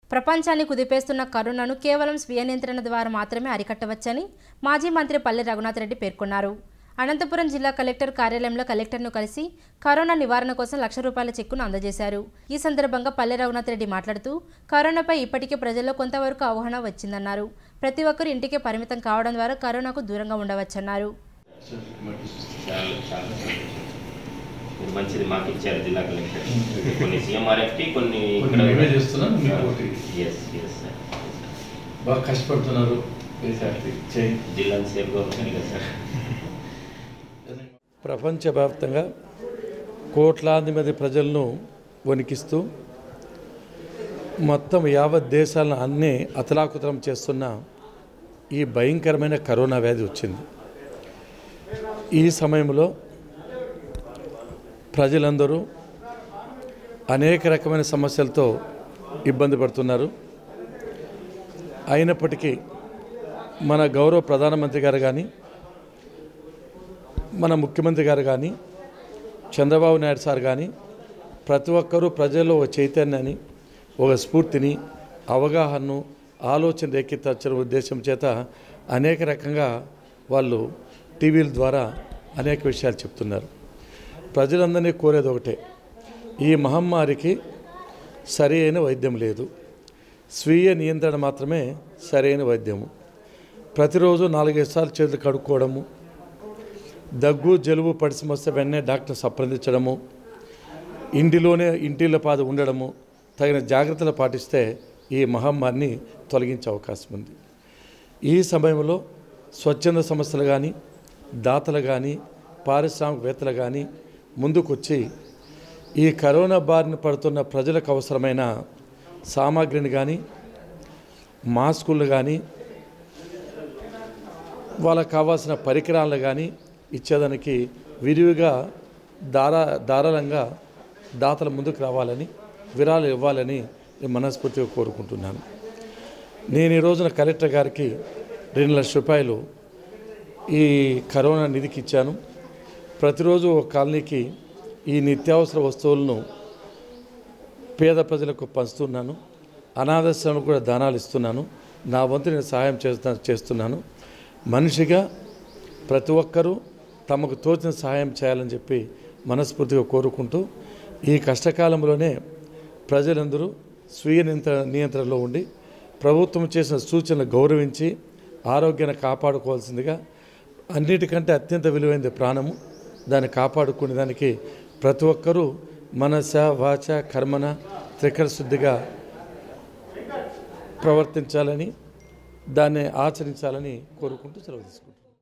ప్రపంచాన్ని కుదిపేస్తున్న కరోనాను కేవలం స్వీయ నియంత్రణ ద్వారా మాత్రమే అరికట్టవచ్చని మాజీ మంత్రి పల్లె రఘునాథ్ రెడ్డి పేర్కొన్నారు అనంతపురం జిల్లా కలెక్టర్ కార్యాలయంలో కలెక్టర్ను కలిసి కరోనా నివారణ కోసం లక్ష రూపాయల చెక్కును అందజేశారు ఈ సందర్భంగా పల్లె రఘునాథ్ రెడ్డి మాట్లాడుతూ కరోనాపై ఇప్పటికే ప్రజల్లో కొంతవరకు అవగాహన వచ్చిందన్నారు ప్రతి ఒక్కరు ఇంటికే పరిమితం కావడం ద్వారా కరోనాకు దూరంగా ఉండవచ్చన్నారు చాలా చాలా సంతోషం. మీరు మంచిది మాకు ఇచ్చారు జిల్లా కలెక్టర్ కొన్ని సీఎంఆర్ఎఫ్కి కొన్ని కొన్ని మేమే చేస్తున్నాం, మీకు ఒకటి. ఎస్ ఎస్ సార్ బాగా కష్టపడుతున్నారు వెరీ హ్యాపీ చేయి జిల్లాను సేఫ్గా ఉంటుంది కదా సార్ ప్రపంచవ్యాప్తంగా కోట్లాది మంది ప్రజలను వణికిస్తూ మొత్తం యావత్ దేశాలను అన్నీ అతలాకుతలం చేస్తున్న ఈ భయంకరమైన కరోనా వ్యాధి వచ్చింది ఈ సమయంలో ప్రజలందరూ అనేక రకమైన సమస్యలతో ఇబ్బంది పడుతున్నారు అయినప్పటికీ మన గౌరవ ప్రధానమంత్రి గారు కానీ మన ముఖ్యమంత్రి గారు కానీ చంద్రబాబు నాయుడు సార్ కానీ ప్రతి ఒక్కరూ ప్రజల్లో ఒక చైతన్యాన్ని ఒక స్ఫూర్తిని అవగాహనను ఆలోచన రేకెత్తించిన ఉద్దేశం చేత అనేక రకంగా వాళ్ళు టీవీల ద్వారా అనేక విషయాలు చెప్తున్నారు ప్రజలందరినీ కోరేది ఒకటే ఈ మహమ్మారికి సరి అయిన వైద్యం లేదు స్వీయ నియంత్రణ మాత్రమే సరైన వైద్యము ప్రతిరోజు నాలుగైదు సార్లు చేతులు కడుక్కోవడము దగ్గు జలుబు పడిసి వస్తే వెంటనే డాక్టర్ సంప్రదించడము ఇంటిలోనే ఇంటిలో పాద ఉండడము తగిన జాగ్రత్తలు పాటిస్తే ఈ మహమ్మారిని తొలగించే అవకాశం ఉంది ఈ సమయంలో స్వచ్ఛంద సంస్థలు కానీ దాతలు కానీ పారిశ్రామికవేత్తలు కానీ ముందుకొచ్చి ఈ కరోనా బారిన పడుతున్న ప్రజలకు అవసరమైన సామాగ్రిని కానీ మాస్కులు కానీ వాళ్ళకు కావాల్సిన పరికరాలు కానీ ఇచ్చేదానికి విరివిగా దారా ధారాళంగా దాతల ముందుకు రావాలని విరాళాలు ఇవ్వాలని నేను మనస్ఫూర్తిగా కోరుకుంటున్నాను నేను ఈ రోజున కలెక్టర్ గారికి రెండు లక్షల రూపాయలు ఈ కరోనా నిధికి ఇచ్చాను ప్రతిరోజు ఒక కాలనీకి ఈ నిత్యావసర వస్తువులను పేద ప్రజలకు పంచుతున్నాను అనాథాశ్రమాలకు కూడా దానాలు ఇస్తున్నాను నా వంతు నేను సహాయం చేస్తా చేస్తున్నాను మనిషిగా ప్రతి ఒక్కరూ తమకు తోచిన సహాయం చేయాలని చెప్పి మనస్ఫూర్తిగా కోరుకుంటూ ఈ కష్టకాలంలోనే ప్రజలందరూ స్వీయ నియంత్రణ నియంత్రణలో ఉండి ప్రభుత్వం చేసిన సూచనలు గౌరవించి ఆరోగ్యాన్ని కాపాడుకోవాల్సిందిగా అన్నిటికంటే అత్యంత విలువైనది ప్రాణము దాన్ని కాపాడుకునే దానికి ప్రతి ఒక్కరూ మనస వాచ కర్మన త్రికర శుద్ధిగా ప్రవర్తించాలని దాన్ని ఆచరించాలని కోరుకుంటూ సెలవు తీసుకుంటున్నాను